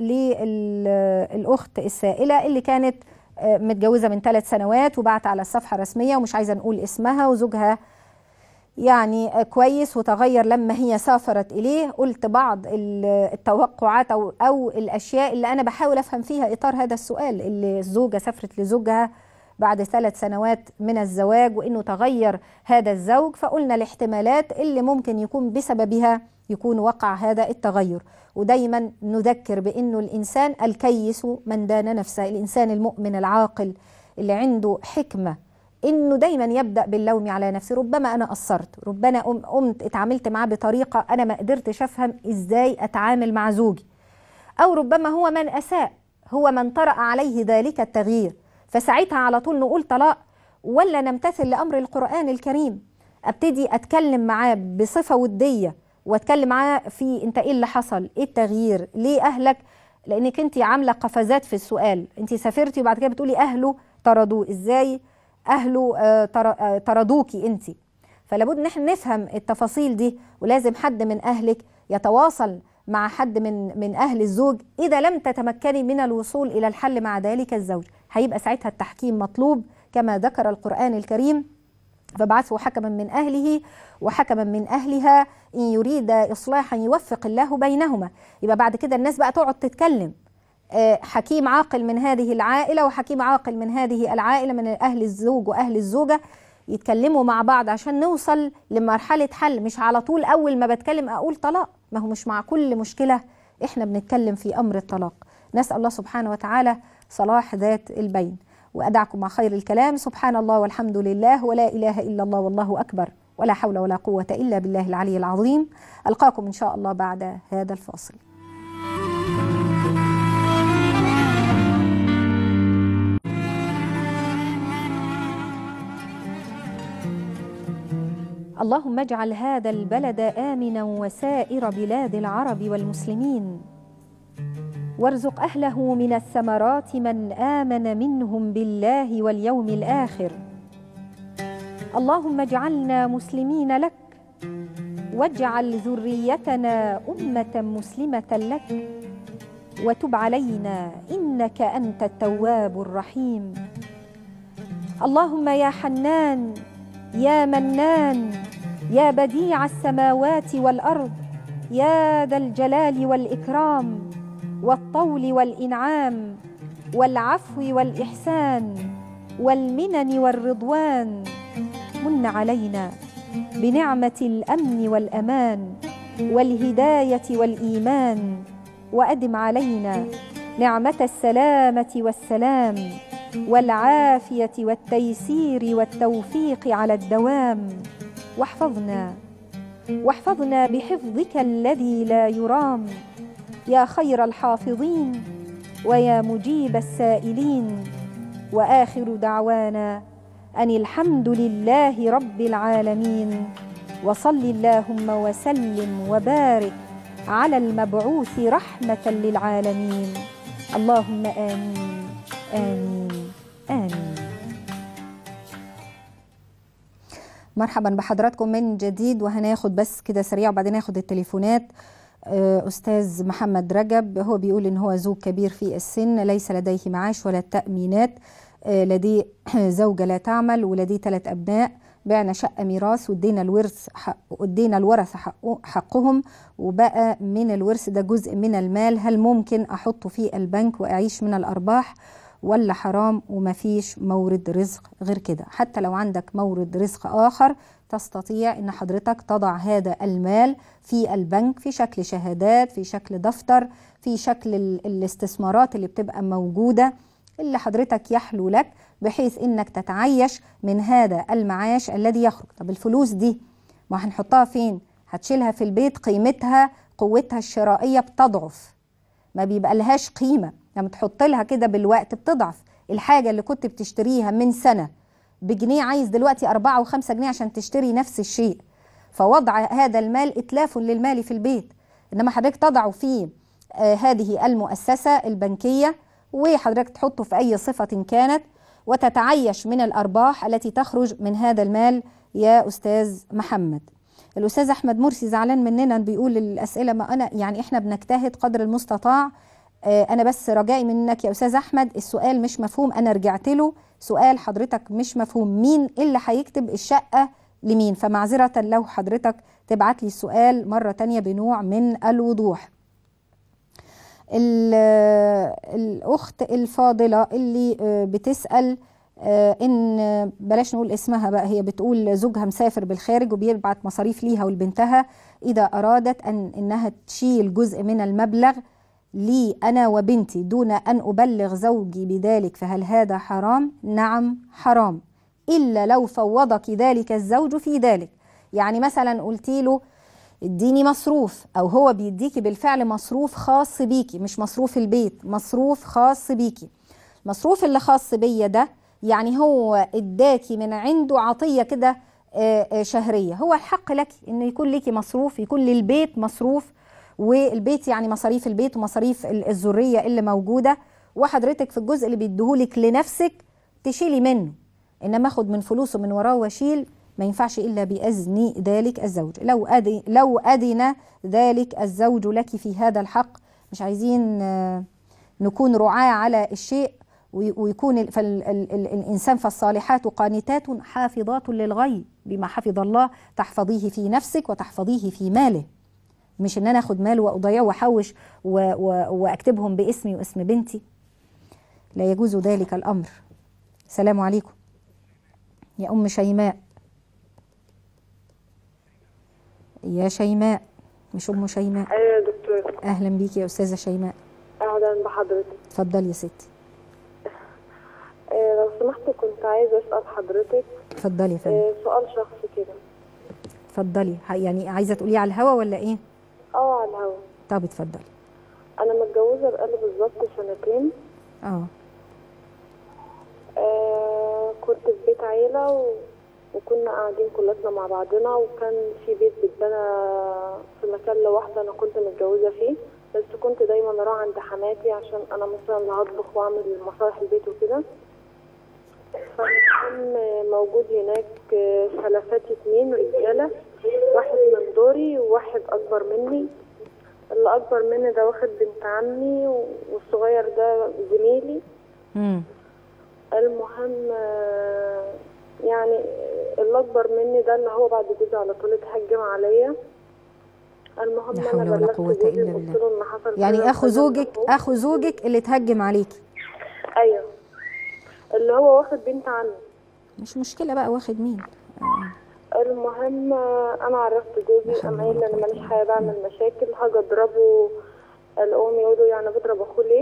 للاخت السائله اللي كانت متجوزه من ثلاث سنوات وبعت على الصفحه الرسميه ومش عايزه نقول اسمها وزوجها يعني كويس وتغير لما هي سافرت اليه قلت بعض التوقعات او او الاشياء اللي انا بحاول افهم فيها اطار هذا السؤال اللي الزوجه سافرت لزوجها بعد ثلاث سنوات من الزواج وانه تغير هذا الزوج فقلنا الاحتمالات اللي ممكن يكون بسببها يكون وقع هذا التغير ودايما نذكر بانه الانسان الكيس من دان نفسه الانسان المؤمن العاقل اللي عنده حكمه انه دايما يبدا باللوم على نفسه ربما انا قصرت ربما قمت اتعاملت معاه بطريقه انا ما قدرتش افهم ازاي اتعامل مع زوجي او ربما هو من اساء هو من طرأ عليه ذلك التغيير فساعتها على طول نقول طلاق ولا نمتثل لامر القران الكريم ابتدي اتكلم معاه بصفه وديه واتكلم معاه في انت ايه اللي حصل ايه التغيير ليه اهلك لانك انت عامله قفزات في السؤال انت سافرتي وبعد كده بتقولي اهله طردوه ازاي اهله طردوكي انت فلابد ان احنا نفهم التفاصيل دي ولازم حد من اهلك يتواصل مع حد من من اهل الزوج اذا لم تتمكني من الوصول الى الحل مع ذلك الزوج هيبقى ساعتها التحكيم مطلوب كما ذكر القران الكريم فابعثوا حكما من اهله وحكما من اهلها ان يريد اصلاحا يوفق الله بينهما يبقى بعد كده الناس بقى تقعد تتكلم آه، حكيم عاقل من هذه العائلة وحكيم عاقل من هذه العائلة من أهل الزوج وأهل الزوجة يتكلموا مع بعض عشان نوصل لمرحلة حل مش على طول أول ما بتكلم أقول طلاق ما هو مش مع كل مشكلة إحنا بنتكلم في أمر الطلاق نسأل الله سبحانه وتعالى صلاح ذات البين وأدعكم مع خير الكلام سبحان الله والحمد لله ولا إله إلا الله والله أكبر ولا حول ولا قوة إلا بالله العلي العظيم ألقاكم إن شاء الله بعد هذا الفاصل اللهم اجعل هذا البلد آمنا وسائر بلاد العرب والمسلمين وارزق أهله من الثمرات من آمن منهم بالله واليوم الآخر اللهم اجعلنا مسلمين لك واجعل ذريتنا أمة مسلمة لك وتب علينا إنك أنت التواب الرحيم اللهم يا حنان يا منان يا بديع السماوات والارض يا ذا الجلال والاكرام والطول والانعام والعفو والاحسان والمنن والرضوان من علينا بنعمه الامن والامان والهدايه والايمان وادم علينا نعمه السلامه والسلام والعافيه والتيسير والتوفيق على الدوام واحفظنا واحفظنا بحفظك الذي لا يرام يا خير الحافظين ويا مجيب السائلين واخر دعوانا ان الحمد لله رب العالمين وصل اللهم وسلم وبارك على المبعوث رحمه للعالمين اللهم امين آمين آمين مرحبا بحضراتكم من جديد وهناخد بس كده سريع وبعدين ناخد التليفونات آه، أستاذ محمد رجب هو بيقول إن هو زوج كبير في السن ليس لديه معاش ولا تأمينات آه، لديه زوجة لا تعمل ولديه ثلاث أبناء بعنا شقة ميراث وادينا الورث حق ادينا الورثة حقه- حقهم وبقى من الورث ده جزء من المال هل ممكن أحطه في البنك وأعيش من الأرباح ولا حرام ومفيش مورد رزق غير كده حتى لو عندك مورد رزق آخر تستطيع ان حضرتك تضع هذا المال في البنك في شكل شهادات في شكل دفتر في شكل ال- الاستثمارات اللي بتبقى موجودة اللي حضرتك يحلو لك بحيث انك تتعيش من هذا المعاش الذي يخرج طب الفلوس دي ما هنحطها فين هتشيلها في البيت قيمتها قوتها الشرائية بتضعف ما بيبقى لهاش قيمة لما تحط لها كده بالوقت بتضعف الحاجة اللي كنت بتشتريها من سنة بجنيه عايز دلوقتي أربعة وخمسة جنيه عشان تشتري نفس الشيء فوضع هذا المال إتلاف للمال في البيت إنما حضرتك تضعه في آه هذه المؤسسة البنكية وحضرتك تحطه في أي صفة كانت وتتعيش من الأرباح التي تخرج من هذا المال يا أستاذ محمد الأستاذ أحمد مرسي زعلان مننا بيقول الأسئلة ما أنا يعني إحنا بنجتهد قدر المستطاع آه، أنا بس رجائي منك يا أستاذ أحمد السؤال مش مفهوم أنا رجعت له سؤال حضرتك مش مفهوم مين اللي هيكتب الشقة لمين فمعذرة لو حضرتك تبعت لي السؤال مرة تانية بنوع من الوضوح ال- الأخت الفاضلة اللي آه، بتسأل آه، إن آه، بلاش نقول اسمها بقى هي بتقول زوجها مسافر بالخارج وبيبعت مصاريف ليها ولبنتها إذا أرادت أن إنها تشيل جزء من المبلغ لي أنا وبنتي دون أن أبلغ زوجي بذلك فهل هذا حرام؟ نعم حرام إلا لو فوضك ذلك الزوج في ذلك يعني مثلا قلت له اديني مصروف او هو بيديكي بالفعل مصروف خاص بيكي مش مصروف البيت مصروف خاص بيكي المصروف اللي خاص بيا ده يعني هو اداكي من عنده عطيه كده آه، آه، شهريه هو الحق لك ان يكون ليكي مصروف يكون للبيت مصروف والبيت يعني مصاريف البيت ومصاريف ال- الذريه اللي موجوده وحضرتك في الجزء اللي بيديهولك لنفسك تشيلي منه انما اخد من فلوسه من وراه واشيل ما ينفعش الا باذن ذلك الزوج لو أذن لو اذن ذلك الزوج لك في هذا الحق مش عايزين آه، نكون رعاة على الشيء وي- ويكون ال- فال- ال- ال- الانسان فالصالحات قانتات حافظات للغيب بما حفظ الله تحفظيه في نفسك وتحفظيه في ماله مش ان انا اخد مال واضيعه واحوش و- و- واكتبهم باسمي واسم بنتي لا يجوز ذلك الامر السلام عليكم يا ام شيماء يا شيماء مش ام شيماء ايوه يا دكتور اهلا بيكي يا استاذه شيماء اهلا بحضرتك اتفضلي يا ستي آه لو سمحت كنت عايزه اسال حضرتك اتفضلي يا فندم آه سؤال شخصي كده اتفضلي ه- يعني عايزه تقوليه على الهوا ولا ايه اه على الهوا طب اتفضلي انا متجوزه بقالي بالظبط سنتين اه آه كنت في بيت عيله و... وكنا قاعدين كلنا مع بعضنا وكان في بيت بيتبنى في مكان لوحده انا كنت متجوزه فيه بس كنت دايما اروح عند حماتي عشان انا مثلا اللي هطبخ واعمل مصالح البيت وكده فكان موجود هناك سلفاتي اتنين رجاله واحد من دوري وواحد اكبر مني اللي اكبر مني ده واخد بنت عمي والصغير ده زميلي امم المهم آه، يعني اللي اكبر مني ده اللي هو بعد جوزي على طول اتهجم عليا المهم لا حول انا ولا بلغت قوة جوزي إلا وقلت بالله. له ان حصل يعني كذا اخو وكذا زوجك وهو- اخو زوجك اللي اتهجم عليكي ايوه اللي هو واخد بنت عمي مش مشكله بقى واخد مين آه. المهم آه، انا عرفت جوزي لا قام حول قايل ولا انا قوة ماليش حاجه بعمل مشاكل هاجي اضربه الام يقولوا يعني بضرب اخوه ليه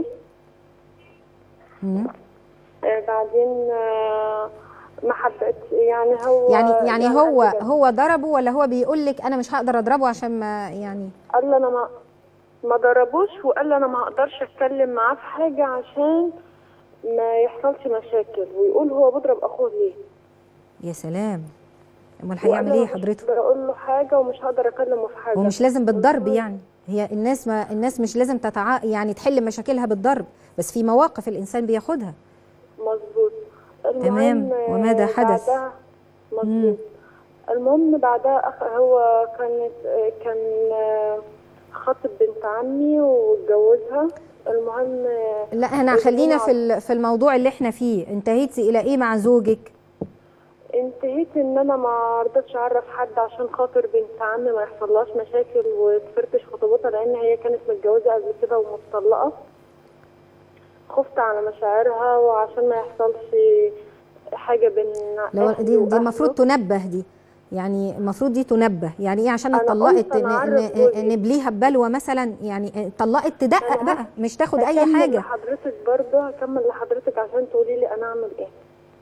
مم. آه، بعدين آه، ما حبيت يعني هو يعني يعني هو قال لي كده. هو ضربه ولا هو بيقول لك انا مش هقدر اضربه عشان ما يعني قال لي انا ما ما ضربوش وقال لي انا ما هقدرش اتكلم معاه في حاجه عشان ما يحصلش مشاكل ويقول هو بيضرب اخوه ليه يا سلام امال وقال هيعمل لي ايه أنا مش حضرتك هقدر اقول له حاجه ومش هقدر اكلمه في حاجه هو مش لازم بالضرب قلت له يعني هي الناس ما الناس مش لازم تتع... يعني تحل مشاكلها بالضرب بس في مواقف الانسان بياخدها مظبوط تمام. المهم وماذا آه، حدث؟ بعدها مظبوط المهم بعدها أخ... هو كانت آه، كان آه، خاطب بنت عمي واتجوزها المهم آه، لا احنا الجمعة- خلينا في ال- في الموضوع اللي احنا فيه انتهيتي الى ايه مع زوجك انتهيت ان انا ما رضيتش اعرف حد عشان خاطر بنت عمي ما يحصلهاش مشاكل وتفركش خطوبتها لان هي كانت متجوزه قبل كده ومطلقه خفت على مشاعرها وعشان ما يحصلش حاجه بين لو أهلي دي دي وأهله. المفروض تنبه دي يعني المفروض دي تنبه يعني ايه عشان أنا اتطلقت قلت أنا ن- أعرف ن- جوزي. نبليها ببلوه مثلا يعني اتطلقت تدقق أنا بقى مش تاخد اي هكمل حاجه لحضرتك برضه هكمل لحضرتك عشان تقولي لي انا اعمل ايه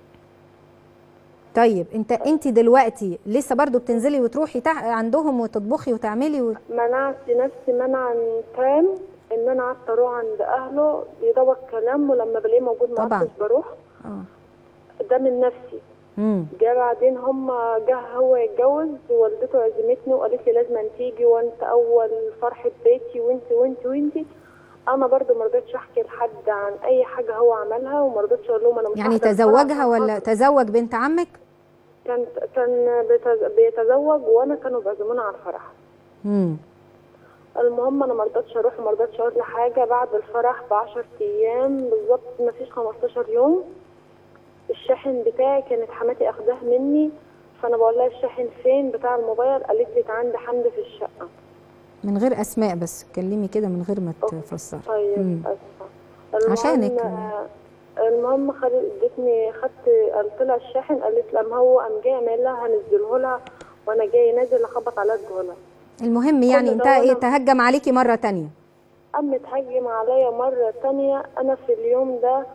طيب انت انت دلوقتي لسه برضو بتنزلي وتروحي تح... عندهم وتطبخي وتعملي و... منعت نفسي منعا تام ان انا قعدت اروح عند اهله يدوق كلام ولما بلاقيه موجود ما طبعاً. عدتش بروح اه ده من نفسي امم جه بعدين هم جه هو يتجوز والدته عزمتني وقالت لي لازم تيجي وانت اول فرحه بيتي وانت وانت وانت انا برضو ما رضيتش احكي لحد عن اي حاجه هو عملها وما رضيتش اقول لهم انا مش يعني هحضر الفرح تزوجها عشان ولا خاطر- تزوج بنت عمك كان كان بيتز- بيتزوج وانا كانوا بيعزمونا على الفرح امم المهم انا ما رضيتش اروح وما رضيتش اقول لحاجه بعد الفرح ب 10 ايام بالظبط ما فيش 15 يوم الشاحن بتاعي كانت حماتي اخداه مني فانا بقول لها الشاحن فين بتاع الموبايل قالت لي تعالى عند حمد في الشقه من غير اسماء بس اتكلمي كده من غير ما أوكي. تفسري طيب مم. اسفه المهم عشانك. آه، المهم خدت ادتني خدت قلت لها الشاحن قالت لما هو قام جاي عمل لها هنزله لها وانا جاي نازل اخبط على اديه المهم يعني كل انت ده ايه وأنا- تهجم عليكي مره تانية قام اتهجم عليا مرة تانية أنا في اليوم ده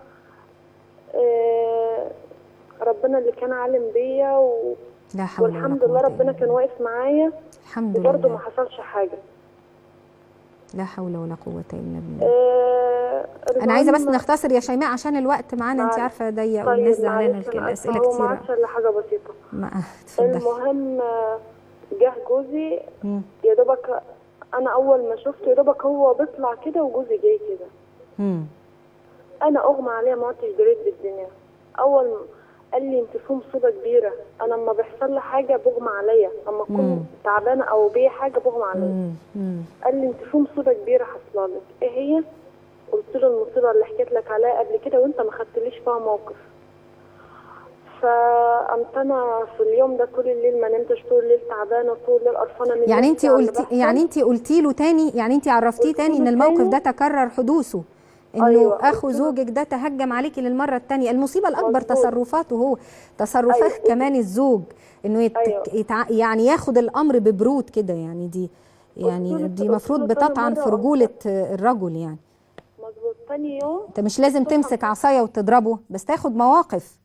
آه، ربنا اللي كان عالم بيا و... لا حول ولا والحمد قوة لله إلا ربنا كان بالله. واقف معايا الحمد وبرضه ما لله حصلش حاجة لا حول ولا قوه الا بالله آه، انا عايزه بس المهم- نختصر يا شيماء عشان الوقت معانا انت معلش. عارفه ضيق طيب والناس زعلانه معلش الك- أنا الاسئله آسفة، هو ما كتيره عادش إلا حاجة بسيطة ما اتفضلي المهم آه، جه جوزي مم. يا دوبك أنا أول ما شفته يا دوبك هو بيطلع كده وجوزي جاي كده مم. انا اغمى عليا ما عدتش دريت بالدنيا اول ما قال لي انت في مصيبه كبيره انا لما بيحصل لي حاجه بغمى عليا اما مم. اكون تعبانه او بيا حاجه بغمى عليا مم. مم. قال لي انت في مصيبه كبيره حاصله لك ايه هي قلت له المصيبه اللي حكيت لك عليها قبل كده وانت ما خدتليش فيها موقف فقمت انا في اليوم ده طول الليل ما نمتش طول الليل تعبانه طول الليل قرفانه من يعني انت نفسي على اللي قلتي بيحصل. يعني انت قلتي له تاني يعني انت عرفتيه قلت تاني له ان الموقف تاني. ده تكرر حدوثه انه أيوة، قلت اخو له- زوجك ده تهجم عليكي للمره الثانيه المصيبه الاكبر مظبوط. تصرفاته هو تصرفات أيوة. كمان الزوج انه يت... أيوة. يتع... يعني ياخد الامر ببرود كده يعني دي يعني له- دي قلت مفروض له تاني بتطعن مرة في رجوله الرجل يعني مظبوط تاني يوم انت مش لازم تمسك عصايه وتضربه بس تاخد مواقف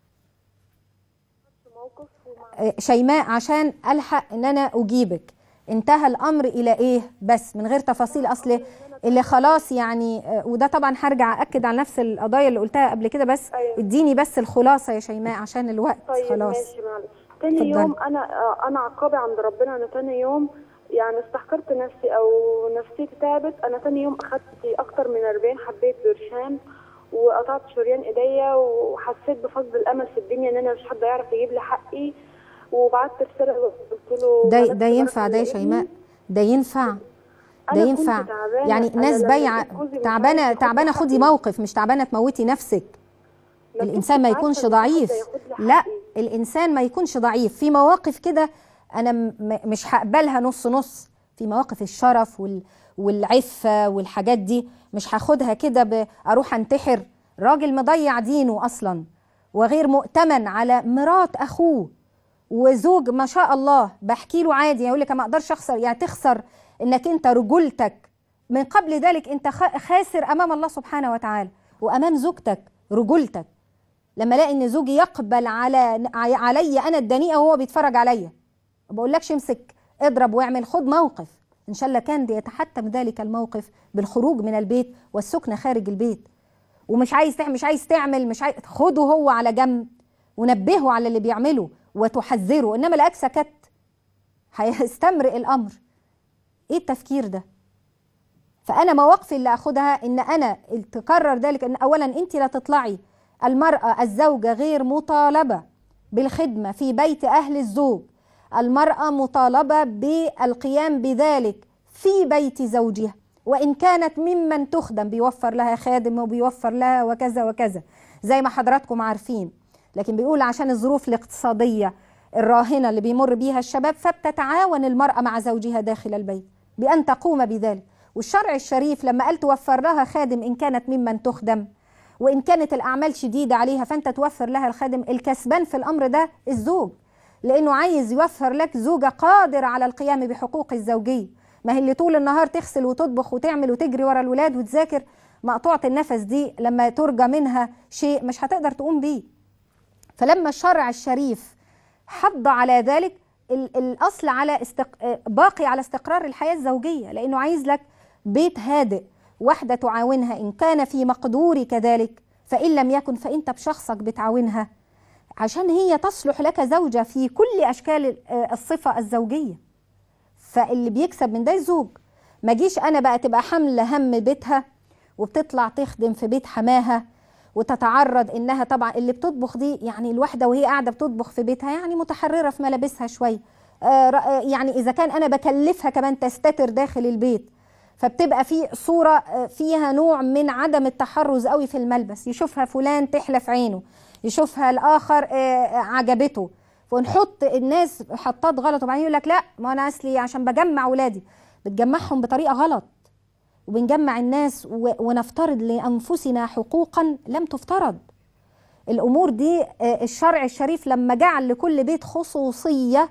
موقف ومع آه، شيماء عشان الحق ان انا اجيبك انتهى الامر الى ايه بس من غير تفاصيل اصل اللي خلاص يعني آه، وده طبعا هرجع اكد على نفس القضايا اللي قلتها قبل كده بس أيوة. اديني بس الخلاصه يا شيماء عشان الوقت طيب خلاص ماشي معلش تاني اتفضلي. يوم انا آه، انا عقابي عند ربنا انا تاني يوم يعني استحقرت نفسي او نفسيتي تعبت انا تاني يوم اخدت اكتر من 40 حبايه برشام وقطعت شريان ايديا وحسيت بفقد الامل في الدنيا ان انا مش حد يعرف يجيب لي حقي وبعت رساله قلت له ده بلغت ده ينفع بركة ده يا لابني. شيماء ده ينفع ده أنا كنت ينفع تعبانة. يعني أنا ناس لما بايعه لقيت جوزي مش تعبانه عارف ياخد تعبانه لي خدي حقي. موقف مش تعبانه تموتي نفسك ما الانسان ما كنتش يكونش عارفة إن حد ضعيف ياخد لي لا حقي. الانسان ما يكونش ضعيف في مواقف كده انا م- م- مش هقبلها نص نص في مواقف الشرف وال والعفه والحاجات دي مش هاخدها كده ب- اروح انتحر راجل مضيع دينه اصلا وغير مؤتمن على مرات اخوه وزوج ما شاء الله بحكي له عادي يقول لك ما اقدرش اخسر يعني تخسر انك انت رجولتك من قبل ذلك انت خ- خاسر امام الله سبحانه وتعالى وامام زوجتك رجولتك لما الاقي ان زوجي يقبل على علي انا الدنيئه وهو بيتفرج عليا ما بقولكش امسك اضرب واعمل خد موقف ان شاء الله كان يتحتم ذلك الموقف بالخروج من البيت والسكنه خارج البيت ومش عايز تعمل مش عايز تعمل مش عايز خده هو على جنب ونبهه على اللي بيعمله وتحذره انما لاك سكت هيستمرئ الامر ايه التفكير ده فانا مواقفي اللي اخدها ان انا تكرر ذلك ان اولا انت لا تطلعي المراه الزوجه غير مطالبه بالخدمه في بيت اهل الزوج المراه مطالبه بالقيام بذلك في بيت زوجها وان كانت ممن تخدم بيوفر لها خادم وبيوفر لها وكذا وكذا زي ما حضراتكم عارفين لكن بيقول عشان الظروف الاقتصاديه الراهنه اللي بيمر بيها الشباب فبتتعاون المراه مع زوجها داخل البيت بان تقوم بذلك والشرع الشريف لما قال توفر لها خادم ان كانت ممن تخدم وان كانت الاعمال شديده عليها فانت توفر لها الخادم الكسبان في الامر ده الزوج لانه عايز يوفر لك زوجه قادره على القيام بحقوق الزوجيه ما هي اللي طول النهار تغسل وتطبخ وتعمل وتجري ورا الولاد وتذاكر مقطوعه النفس دي لما ترجى منها شيء مش هتقدر تقوم بيه فلما الشرع الشريف حض على ذلك ال- الاصل على استق... باقي على استقرار الحياه الزوجيه لانه عايز لك بيت هادئ واحده تعاونها ان كان في مقدورك ذلك فان لم يكن فانت بشخصك بتعاونها عشان هي تصلح لك زوجه في كل اشكال آه، الصفه الزوجيه فاللي بيكسب من ده الزوج ما جيش انا بقى تبقى حامله هم بيتها وبتطلع تخدم في بيت حماها وتتعرض انها طبعا اللي بتطبخ دي يعني الواحده وهي قاعده بتطبخ في بيتها يعني متحرره في ملابسها شويه آه ر- آه، يعني اذا كان انا بكلفها كمان تستتر داخل البيت فبتبقى في صوره آه، فيها نوع من عدم التحرز قوي في الملبس يشوفها فلان تحلف عينه يشوفها الاخر آه، آه، عجبته ونحط الناس حطات غلط وبعدين يقول لك لا ما انا اصلي عشان بجمع ولادي بتجمعهم بطريقه غلط وبنجمع الناس و- ونفترض لانفسنا حقوقا لم تفترض الامور دي آه، الشرع الشريف لما جعل لكل بيت خصوصيه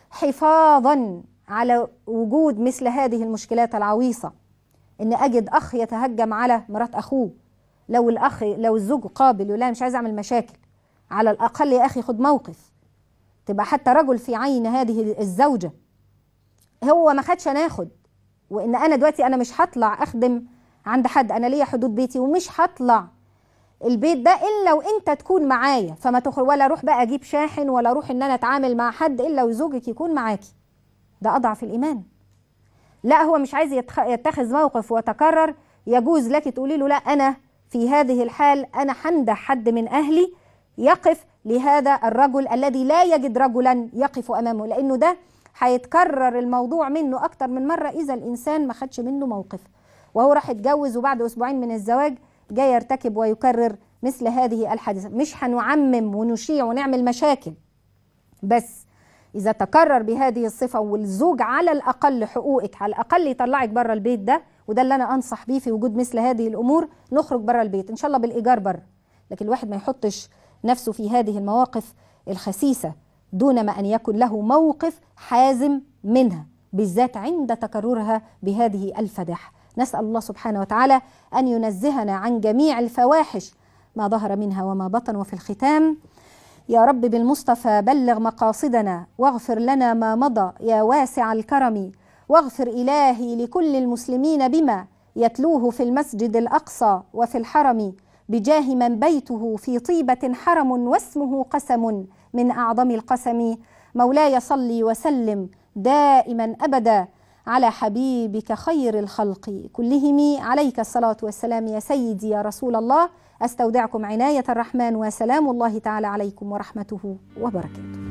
حفاظا على وجود مثل هذه المشكلات العويصه ان اجد اخ يتهجم على مرات اخوه لو الاخ لو الزوج قابل يقول لا مش عايز اعمل مشاكل على الاقل يا اخي خد موقف تبقى حتى رجل في عين هذه الزوجه هو ما خدش ناخد وان انا دلوقتي انا مش هطلع اخدم عند حد انا ليا حدود بيتي ومش هطلع البيت ده الا وانت تكون معايا فما تخرج ولا اروح بقى اجيب شاحن ولا اروح ان انا اتعامل مع حد الا وزوجك يكون معاكي ده اضعف الايمان لا هو مش عايز يتخ... يتخذ موقف وتكرر يجوز لك تقولي له لا انا في هذه الحال انا هندح حد من اهلي يقف لهذا الرجل الذي لا يجد رجلا يقف امامه لانه ده هيتكرر الموضوع منه اكتر من مره اذا الانسان ما خدش منه موقف وهو راح يتجوز وبعد اسبوعين من الزواج جاي يرتكب ويكرر مثل هذه الحادثة مش هنعمم ونشيع ونعمل مشاكل بس إذا تكرر بهذه الصفة والزوج على الأقل حقوقك على الأقل يطلعك بره البيت ده وده اللي أنا أنصح بيه في وجود مثل هذه الأمور نخرج بره البيت إن شاء الله بالإيجار بره لكن الواحد ما يحطش نفسه في هذه المواقف الخسيسة دون ما أن يكن له موقف حازم منها بالذات عند تكررها بهذه الفدح نسأل الله سبحانه وتعالى أن ينزهنا عن جميع الفواحش ما ظهر منها وما بطن وفي الختام يا رب بالمصطفى بلغ مقاصدنا واغفر لنا ما مضى يا واسع الكرم واغفر إلهي لكل المسلمين بما يتلوه في المسجد الأقصى وفي الحرم بجاه من بيته في طيبة حرم واسمه قسم من أعظم القسم مولاي صلي وسلم دائما أبدا على حبيبك خير الخلق كلهم عليك الصلاة والسلام يا سيدي يا رسول الله أستودعكم عناية الرحمن وسلام الله تعالى عليكم ورحمته وبركاته